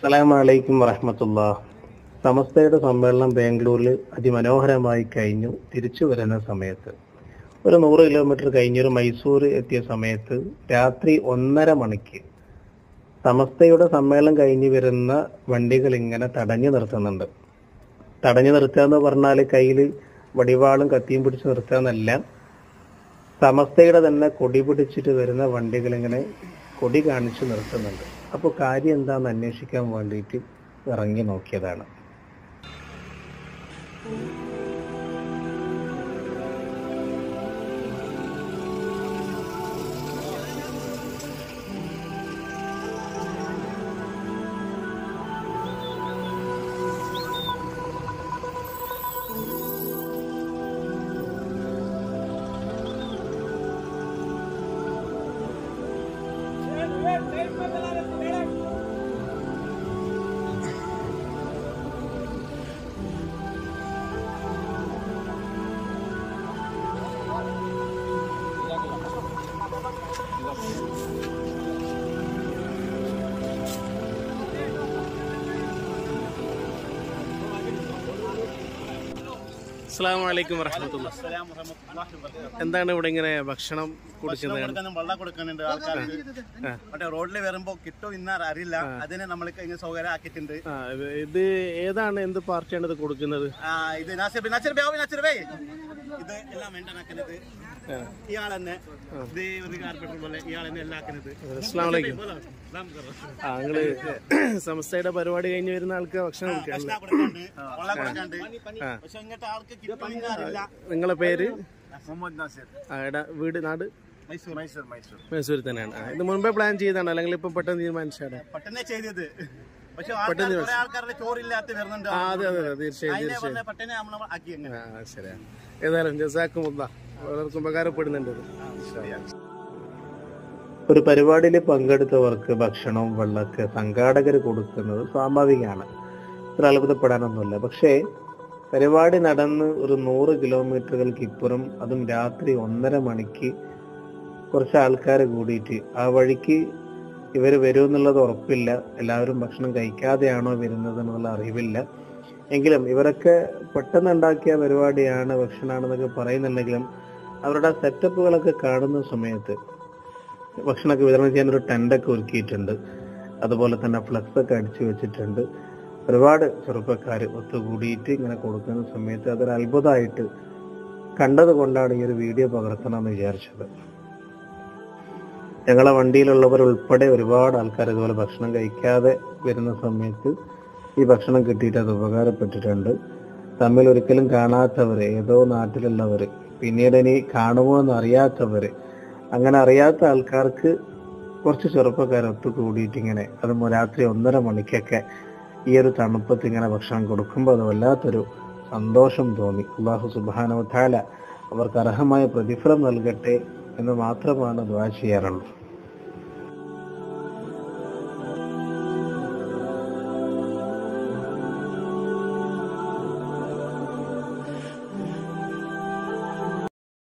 അസ്സലാമലൈക്കും വറഹമത്തുള്ള സമസ്തയുടെ സമ്മേളനം ബാംഗ്ലൂരിൽ അതിമനോഹരമായി കഴിഞ്ഞു തിരിച്ചു വരുന്ന സമയത്ത് ഒരു നൂറ് കിലോമീറ്റർ കഴിഞ്ഞൊരു മൈസൂർ എത്തിയ സമയത്ത് രാത്രി ഒന്നര മണിക്ക് സമസ്തയുടെ സമ്മേളനം കഴിഞ്ഞു വരുന്ന വണ്ടികൾ ഇങ്ങനെ തടഞ്ഞു നിർത്തുന്നുണ്ട് തടഞ്ഞു നിർത്തുക എന്ന് പറഞ്ഞാൽ കയ്യിൽ വടിവാളും കത്തിയും പിടിച്ച് നിർത്തുക എന്നല്ല സമസ്തയുടെ തന്നെ കൊടി പിടിച്ചിട്ട് വരുന്ന വണ്ടികൾ ഇങ്ങനെ കൊടി കാണിച്ചു നിർത്തുന്നുണ്ട് അപ്പോൾ കാര്യം എന്താണെന്ന് അന്വേഷിക്കാൻ വേണ്ടിയിട്ട് ഇറങ്ങി നോക്കിയതാണ് അസ്സാം വലൈക്കും വറഹമത്തുള്ള എന്താണ് ഇവിടെ ഇങ്ങനെ ഭക്ഷണം കുടിച്ചത് കൊടുക്കാനും വെള്ളം കൊടുക്കുന്നുണ്ട് ആൾക്കാർക്ക് മറ്റേ റോഡിൽ വരുമ്പോ കിട്ടോ ഇന്ന അറിയില്ല അതിനെ നമ്മൾ ഇങ്ങനെ സൗകര്യം ആക്കിയിട്ടുണ്ട് ആ, ഇത് ഇത് ഏതാണ് എന്ത് പാർട്ടിയാണ് ഇത് കൊടുക്കുന്നത് ആ, ഇത് നാസിർ ബി നാസിർ ബേ ആവി നാസിർ ബേ ഇത് എല്ലാം മെയിൻ്റെൻ ഇയാൾ തന്നെ ഇത് ഒരു കാർപ്പറ്റർ പോലെ ഇയാൾ തന്നെ എല്ലാം ആക്കുന്നത് അസ്സാം വലൈക്കും എല്ലാം കറോ. ആ നിങ്ങള് സമസ്തയുടെ പരിപാടി കഴിഞ്ഞ് വരുന്ന ആൾക്ക് ഭക്ഷണം കൊടുക്കാൻ ഭക്ഷണം കൊടുക്കാണ്ട് വെള്ളം കൊടുക്കാണ്ട് പക്ഷെ ഇങ്ങനത്തെ ആൾക്ക് കിട്ടോ ഇന്ന അറിയില്ല നിങ്ങളെ പേര് മുഹമ്മദ് നാസിർ ആ, എടാ വീട് നാട് മൈസൂർ മൈസൂർ മൈസൂർ മൈസൂരിൽ തന്നെയാണ് ആ, ഇത് മുൻപേ പ്ലാൻ ചെയ്താണ് അല്ലെങ്കിൽ ഇപ്പൊ പെട്ടെന്ന് തീരുമാനിച്ചാണ് പെട്ടെന്ന് ചെയ്തത് പക്ഷെ ആൾക്കാർ കുറെ ആൾക്കാരുടെ ചോറില്ലാത്ത വരുന്നുണ്ട് ആ അതെ അതെ അതെ തീർച്ചയായും അതിനെ തീർച്ചയായും പറഞ്ഞ പെട്ടെന്ന് നമ്മൾ ആക്കി അങ്ങനെ ആ ശരിയാ ഏതായാലും ജസാക്കുമുള്ള പലർക്കും ഉപകാരപ്പെടുന്നുണ്ട് ഇത്. ഒരു പരിപാടിയിൽ പങ്കെടുത്തവർക്ക് ഭക്ഷണവും വെള്ളമൊക്കെ സംഘാടകർ കൊടുക്കുന്നത് സ്വാഭാവികമാണ് ഇത്ര അത്ഭുതപ്പെടാനൊന്നുമില്ല പക്ഷേ പരിപാടി നടന്ന് ഒരു നൂറ് കിലോമീറ്ററുകൾക്ക് ഇപ്പുറം അതും രാത്രി ഒന്നര മണിക്ക് കുറച്ച് ആൾക്കാർ കൂടിയിട്ട് ആ വഴിക്ക് ഇവർ വരുമെന്നുള്ളത് ഉറപ്പില്ല എല്ലാവരും ഭക്ഷണം കഴിക്കാതെയാണോ വരുന്നത് എന്നുള്ള അറിവില്ല എങ്കിലും ഇവരൊക്കെ പെട്ടെന്ന് ഉണ്ടാക്കിയ പരിപാടിയാണ് ഭക്ഷണമാണെന്നൊക്കെ പറയുന്നുണ്ടെങ്കിലും അവരുടെ സെറ്റപ്പുകളൊക്കെ കാണുന്ന സമയത്ത് ഭക്ഷണമൊക്കെ വിതരണം ചെയ്യാൻ ഒരു ടെൻ്റൊക്കെ ഒരുക്കിയിട്ടുണ്ട് അതുപോലെ തന്നെ ഫ്ലക്സ് ഒക്കെ അടിച്ചു വെച്ചിട്ടുണ്ട് ഒരുപാട് ചെറുപ്പക്കാർ ഒത്തുകൂടിയിട്ട് ഇങ്ങനെ കൊടുക്കുന്ന സമയത്ത് അതൊരു അത്ഭുതമായിട്ട് കണ്ടത് കൊണ്ടാണ് ഈ ഒരു വീഡിയോ പകർത്തണമെന്ന് വിചാരിച്ചത് ഞങ്ങളെ വണ്ടിയിലുള്ളവർ ഉൾപ്പെടെ ഒരുപാട് ആൾക്കാർ ഇതുപോലെ ഭക്ഷണം കഴിക്കാതെ വരുന്ന സമയത്ത് ഈ ഭക്ഷണം കിട്ടിയിട്ട് അത് ഉപകാരപ്പെട്ടിട്ടുണ്ട് തമ്മിൽ ഒരിക്കലും കാണാത്തവർ ഏതോ നാട്ടിലുള്ളവർ പിന്നീട് ഇനി കാണുമോ എന്ന് അറിയാത്തവർ അങ്ങനെ അറിയാത്ത ആൾക്കാർക്ക് കുറച്ച് ചെറുപ്പക്കാർ ഒത്തുകൂടിയിട്ട് ഇങ്ങനെ അത് രാത്രി ഒന്നര മണിക്കൊക്കെ ഈ ഒരു തണുപ്പത്ത് ഇങ്ങനെ ഭക്ഷണം കൊടുക്കുമ്പോൾ അത് വല്ലാത്തൊരു സന്തോഷം തോന്നി അള്ളാഹു സുബാനോ താല അവർക്ക് അർഹമായ പ്രതിഫലം നൽകട്ടെ എന്ന് മാത്രമാണ് ദ്വാ ചെയ്യാറുള്ളത്